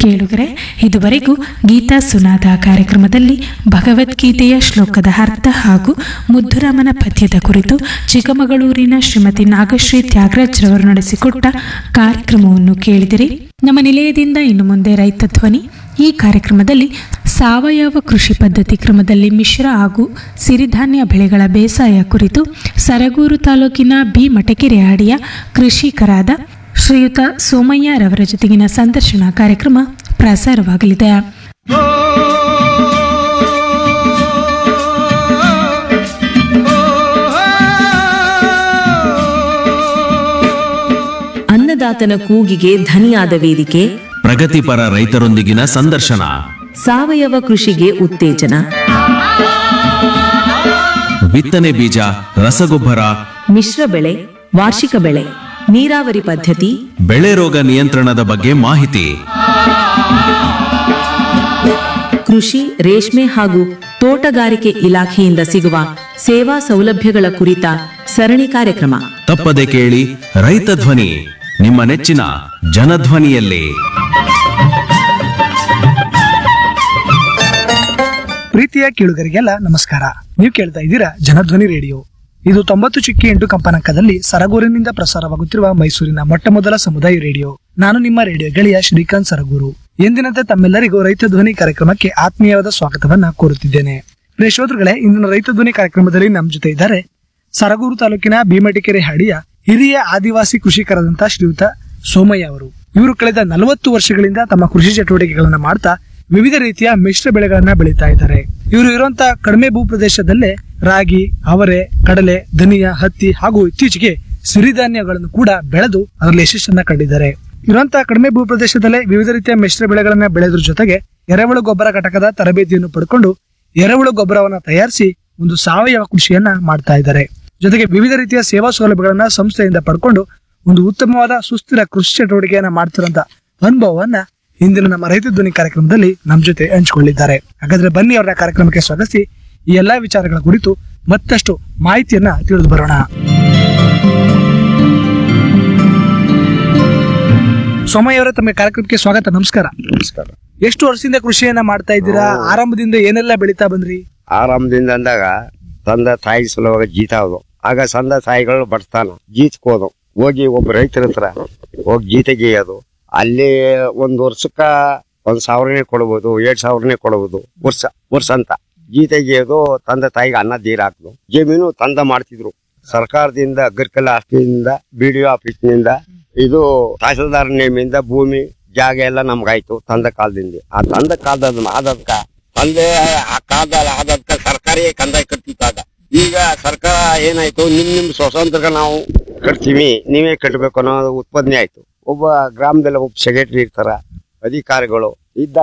ಕೇಳುಗರೆ ಇದುವರೆಗೂ ಗೀತಾ ಸುನಾದ ಕಾರ್ಯಕ್ರಮದಲ್ಲಿ ಭಗವದ್ಗೀತೆಯ ಶ್ಲೋಕದ ಅರ್ಥ ಹಾಗೂ ಮುದ್ದುರಾಮನ ಪದ್ಯದ ಕುರಿತು ಚಿಕ್ಕಮಗಳೂರಿನ ಶ್ರೀಮತಿ ನಾಗಶ್ರೀ ತ್ಯಾಗರಾಜ್ರವರು ನಡೆಸಿಕೊಟ್ಟ ಕಾರ್ಯಕ್ರಮವನ್ನು ಕೇಳಿದಿರಿ ನಮ್ಮ ನಿಲಯದಿಂದ ಇನ್ನು ಮುಂದೆ ರೈತ ಧ್ವನಿ ಈ ಕಾರ್ಯಕ್ರಮದಲ್ಲಿ ಸಾವಯವ ಕೃಷಿ ಪದ್ಧತಿ ಕ್ರಮದಲ್ಲಿ ಮಿಶ್ರ ಹಾಗೂ ಸಿರಿಧಾನ್ಯ ಬೆಳೆಗಳ ಬೇಸಾಯ ಕುರಿತು ಸರಗೂರು ತಾಲೂಕಿನ ಬಿ ಮಟಕೆರೆ ಹಾಡಿಯ ಕೃಷಿಕರಾದ ಶ್ರೀಯುತ ಸೋಮಯ್ಯ ರವರ ಜೊತೆಗಿನ ಸಂದರ್ಶನ ಕಾರ್ಯಕ್ರಮ ಪ್ರಸಾರವಾಗಲಿದೆ ಅನ್ನದಾತನ ಕೂಗಿಗೆ ಧನಿಯಾದ ವೇದಿಕೆ ಪ್ರಗತಿಪರ ರೈತರೊಂದಿಗಿನ ಸಂದರ್ಶನ ಸಾವಯವ ಕೃಷಿಗೆ ಉತ್ತೇಜನ ಬಿತ್ತನೆ ಬೀಜ ರಸಗೊಬ್ಬರ ಮಿಶ್ರ ಬೆಳೆ ವಾರ್ಷಿಕ ಬೆಳೆ ನೀರಾವರಿ ಪದ್ಧತಿ ಬೆಳೆ ರೋಗ ನಿಯಂತ್ರಣದ ಬಗ್ಗೆ ಮಾಹಿತಿ ಕೃಷಿ ರೇಷ್ಮೆ ಹಾಗೂ ತೋಟಗಾರಿಕೆ ಇಲಾಖೆಯಿಂದ ಸಿಗುವ ಸೇವಾ ಸೌಲಭ್ಯಗಳ ಕುರಿತ ಸರಣಿ ಕಾರ್ಯಕ್ರಮ ತಪ್ಪದೆ ಕೇಳಿ ರೈತ ಧ್ವನಿ ನಿಮ್ಮ ನೆಚ್ಚಿನ ಜನಧ್ವನಿಯಲ್ಲಿ ಪ್ರೀತಿಯ ಕೇಳುಗರಿಗೆಲ್ಲ ನಮಸ್ಕಾರ ನೀವು ಕೇಳ್ತಾ ಇದ್ದೀರಾ ಜನಧ್ವನಿ ರೇಡಿಯೋ ಇದು ತೊಂಬತ್ತು ಚಿಕ್ಕಿ ಎಂಟು ಕಂಪನಾಂಕದಲ್ಲಿ ಸರಗೂರಿನಿಂದ ಪ್ರಸಾರವಾಗುತ್ತಿರುವ ಮೈಸೂರಿನ ಮೊಟ್ಟ ಮೊದಲ ಸಮುದಾಯ ರೇಡಿಯೋ ನಾನು ನಿಮ್ಮ ರೇಡಿಯೋ ಗೆಳೆಯ ಶ್ರೀಕಾಂತ್ ಸರಗೂರು ಎಂದಿನಂತೆ ತಮ್ಮೆಲ್ಲರಿಗೂ ರೈತ ಧ್ವನಿ ಕಾರ್ಯಕ್ರಮಕ್ಕೆ ಆತ್ಮೀಯವಾದ ಸ್ವಾಗತವನ್ನ ಕೋರುತ್ತಿದ್ದೇನೆ ಪ್ರಿಯ ಶ್ರೋತೃಗಳೇ ಇಂದಿನ ರೈತ ಧ್ವನಿ ಕಾರ್ಯಕ್ರಮದಲ್ಲಿ ನಮ್ಮ ಜೊತೆ ಇದ್ದಾರೆ ಸರಗೂರು ತಾಲೂಕಿನ ಭೀಮಟಿಕೆರೆ ಹಾಡಿಯ ಹಿರಿಯ ಆದಿವಾಸಿ ಕೃಷಿಕರಾದಂತ ಶ್ರೀಯುತ ಸೋಮಯ್ಯ ಅವರು ಇವರು ಕಳೆದ ನಲವತ್ತು ವರ್ಷಗಳಿಂದ ತಮ್ಮ ಕೃಷಿ ಚಟುವಟಿಕೆಗಳನ್ನ ಮಾಡ್ತಾ ವಿವಿಧ ರೀತಿಯ ಮಿಶ್ರ ಬೆಳೆಗಳನ್ನ ಬೆಳೀತಾ ಇದ್ದಾರೆ ಇವರು ಇರುವಂತ ಕಡಿಮೆ ಭೂಪ್ರದೇಶದಲ್ಲೇ ರಾಗಿ ಅವರೆ ಕಡಲೆ ಧನಿಯಾ ಹತ್ತಿ ಹಾಗೂ ಇತ್ತೀಚೆಗೆ ಸಿರಿಧಾನ್ಯಗಳನ್ನು ಕೂಡ ಬೆಳೆದು ಅದರಲ್ಲಿ ಯಶಸ್ಸನ್ನ ಕಂಡಿದ್ದಾರೆ ಇರುವಂತಹ ಕಡಿಮೆ ಭೂಪ್ರದೇಶದಲ್ಲೇ ವಿವಿಧ ರೀತಿಯ ಮಿಶ್ರ ಬೆಳೆಗಳನ್ನ ಬೆಳೆದ್ರ ಜೊತೆಗೆ ಎರೆಹುಳು ಗೊಬ್ಬರ ಘಟಕದ ತರಬೇತಿಯನ್ನು ಪಡ್ಕೊಂಡು ಎರೆಹುಳು ಗೊಬ್ಬರವನ್ನ ತಯಾರಿಸಿ ಒಂದು ಸಾವಯವ ಕೃಷಿಯನ್ನ ಮಾಡ್ತಾ ಇದ್ದಾರೆ ಜೊತೆಗೆ ವಿವಿಧ ರೀತಿಯ ಸೇವಾ ಸೌಲಭ್ಯಗಳನ್ನ ಸಂಸ್ಥೆಯಿಂದ ಪಡ್ಕೊಂಡು ಒಂದು ಉತ್ತಮವಾದ ಸುಸ್ಥಿರ ಕೃಷಿ ಚಟುವಟಿಕೆಯನ್ನ ಮಾಡ್ತಿರೋಂತ ಅನುಭವವನ್ನ ಇಂದಿನ ನಮ್ಮ ರೈತ ಧ್ವನಿ ಕಾರ್ಯಕ್ರಮದಲ್ಲಿ ನಮ್ಮ ಜೊತೆ ಹಂಚಿಕೊಂಡಿದ್ದಾರೆ ಹಾಗಾದ್ರೆ ಬನ್ನಿ ಅವರ ಕಾರ್ಯಕ್ರಮಕ್ಕೆ ಸ್ವಾಗತಿಸಿ ಈ ಎಲ್ಲಾ ವಿಚಾರಗಳ ಕುರಿತು ಮತ್ತಷ್ಟು ಮಾಹಿತಿಯನ್ನ ತಿಳಿದು ಬರೋಣ ಸೋಮಯ್ಯ ಅವರೇ ತಮ್ಮ ಕಾರ್ಯಕ್ರಮಕ್ಕೆ ಸ್ವಾಗತ ನಮಸ್ಕಾರ ನಮಸ್ಕಾರ ಎಷ್ಟು ವರ್ಷದಿಂದ ಕೃಷಿಯನ್ನ ಮಾಡ್ತಾ ಇದ್ದೀರಾ ಆರಂಭದಿಂದ ಏನೆಲ್ಲ ಬೆಳೀತಾ ಬಂದ್ರಿ ಆರಾಮದಿಂದ ಅಂದಾಗ ತಂದೆ ತಾಯಿ ಸಲುವಾಗಿ ಜೀತ ಅದು ಆಗ ತಂದೆ ತಾಯಿಗಳು ಬರ್ತಾನ ಜೀತ್ಕೋದು ಹೋಗಿ ಒಬ್ಬ ರೈತರ ಹತ್ರ ಹೋಗಿ ಜೀತ ಗೀಯೋದು ಅಲ್ಲಿ ಒಂದ್ ವರ್ಷಕ್ಕ ಒಂದ್ ಸಾವಿರನೇ ಕೊಡ್ಬೋದು ಎರಡ್ ಸಾವಿರನೇ ಕೊಡ್ಬೋದು ವರ್ಷ ವರ್ಷ ಅಂತ ಜೀತ ಗೀಯೋದು ತಂದೆ ತಾಯಿಗೆ ಅನ್ನ ನೀರ್ ಹಾಕುದು ಜಮೀನು ತಂದ ಮಾಡ್ತಿದ್ರು ಸರ್ಕಾರದಿಂದ ಅಗ್ರಿಕಲ್ ಆಫೀಸಿಂದ ಬಿ ಡಿ ಆಫೀಸ್ನಿಂದ ಇದು ತಹಸೀಲ್ದಾರ್ ನೇಮಿಂದ ಭೂಮಿ ಜಾಗ ಎಲ್ಲ ನಮ್ಗಾಯ್ತು ತಂದ ಕಾಲದಿಂದ ಆ ತಂದ ಕಾಲದ ಆದದ್ಕ ತಂದೆ ಆ ಕಾಲದಲ್ಲಿ ಆದದ್ಕ ಸರ್ಕಾರಿ ಕಂದಾಯ ಕಟ್ತಿದ್ದಾಗ ಈಗ ಸರ್ಕಾರ ಏನಾಯ್ತು ನಿಮ್ ನಿಮ್ ಸ್ವತಂತ್ರ ನಾವು ಕಟ್ತೀವಿ ನೀವೇ ಕಟ್ಟಬೇಕು ಅನ್ನೋ ಉತ್ಪಾದನೆ ಆಯ್ತು ಒಬ್ಬ ಗ್ರಾಮದಲ್ಲಿ ಒಬ್ಬ ಸೆಕ್ರೆಟರಿ ಇರ್ತಾರ ಅಧಿಕಾರಿಗಳು ಇದ್ದ